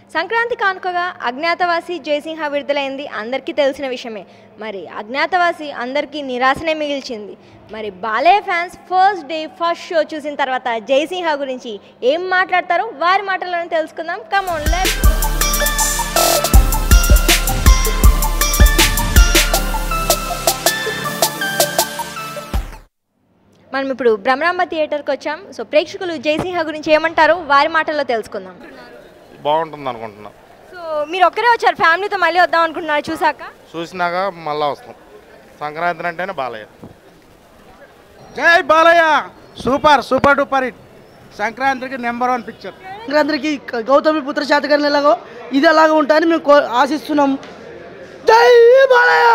సంక్రాంతి కానుకగా అజ్ఞాతవాసి జయసింహ విడుదలైంది అందరికీ తెలిసిన విషయమే మరి అజ్ఞాతవాసి అందరికీ నిరాశనే మిగిల్చింది మరి Balayya fans first day first show చూసిన తర్వాత జయసింహ గురించి ఏం మాట్లాడతారో వారి మాటల్లోనే తెలుసుకుందాం కమోన్ లెట్ మనం ఇప్పుడు భ్రమరాంబ థియేటర్కి వచ్చాం సో ప్రేక్షకులు జయసింహ గురించి ఏమంటారో వారి మాటల్లో తెలుసుకుందాం బాగుంటుంది అనుకుంటున్నాం సో మీరు ఒక్కరే వచ్చారు ఫ్యామిలీతో మళ్ళీ వద్దాం అనుకుంటున్నారు చూసాక చూసినాక మళ్ళా వస్తాం సంక్రాంతి అంటేనే బాలయ్య జై Balayya super super duper hit సంక్రాంతికి నెంబర్ వన్ పిక్చర్ సంక్రాంతికి గౌతమి పుత్ర శాతకర్ణి ఎలాగో ఇది అలాగ ఉంటాయని మేము కో- ఆశిస్తున్నాం జై బాలయ్య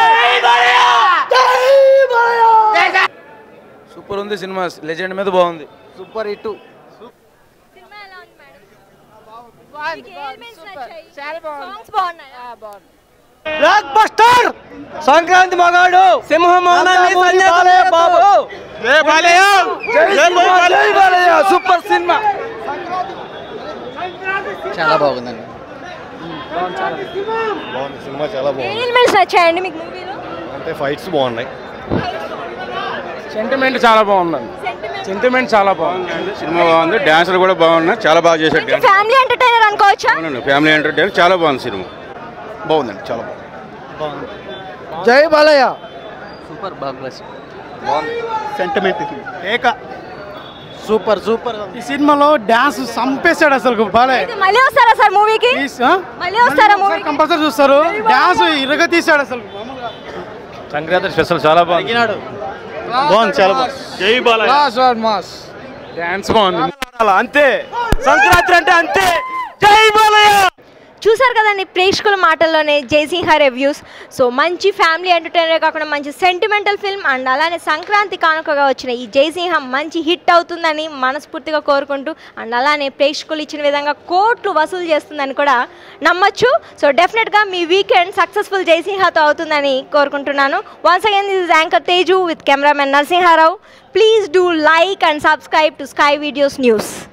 జై బాలయ్య సూపర్ ఉంది సినిమా లెజెండ్ మీద బాగుంది సూపర్ హిట్ సినిమా ఎలా ఉంది మేడం మీకు ఏ elements నచ్చాయి? Songs బాగున్నాయా? బ్లాక్ బస్టర్ సంక్రాంతి మగాడు సింహం బాలయ్య బాబు జై బాలయ్య జై బాలయ్య సూపర్ సినిమా చాలా బాగుందండి బాగుంది సినిమా చాలా ఏ ఎలిమెంట్స్ నచ్చాయండి మీకు మూవీలో అంటే ఫైట్స్ బాగున్నాయి సెంటిమెంట్ చాలా బాగుందండి సెంటిమెంట్ చాలా బాగుంది సినిమా బాగుంది డాన్సులు కూడా బాగున్నాయి చాలా బాగా చేశాడు డాన్స్ ఫ్యామిలీ ఎంటర్టైనర్ అనుకోవచ్చా అవునండి ఫ్యామిలీ ఎంటర్టైన్ చాలా బాగుంది సినిమా బాగుందండి చాలా బాగుంది జై బాలయ్య సూపర్ బాగా సెంటిమెంట్ ఏక సూపర్ సూపర్ ఈ సినిమాలో డాన్స్ చంపేశాడు అసలు బాలయ్య అయితే మళ్ళీ వస్తారా సార్ మూవీకి మళ్ళీ వస్తారా మూవీకి కంపల్సరీ చూస్తారు డాన్స్ ఇరగ తీసాడు అసలు సంక్రాంతి స్పెషల్ చాలా బాగుంది బాగుంది చాలా బాగుంది జై బాలయ్య మాస్ డాన్స్ బాగుంది అంతే సంక్రాంతి అంటే అంతే జై బాలయ్య చూసారు కదండి ప్రేక్షకుల మాటల్లోనే జయసింహ రివ్యూస్ సో మంచి ఫ్యామిలీ ఎంటర్టైనర్ కాకుండా మంచి సెంటిమెంటల్ ఫిల్మ్ అండ్ అలానే సంక్రాంతి కానుకగా వచ్చిన ఈ జయసింహ మంచి హిట్ అవుతుందని మనస్ఫూర్తిగా కోరుకుంటూ అండ్ అలానే ప్రేక్షకులు ఇచ్చిన విధంగా కోట్లు వసూలు చేస్తుందని కూడా నమ్మొచ్చు సో డెఫినెట్గా మీ వీకెండ్ సక్సెస్ఫుల్ జయసింహతో అవుతుందని కోరుకుంటున్నాను once again this is anchor Teju with cameraman Narasimha Rao please do like and subscribe to sky videos news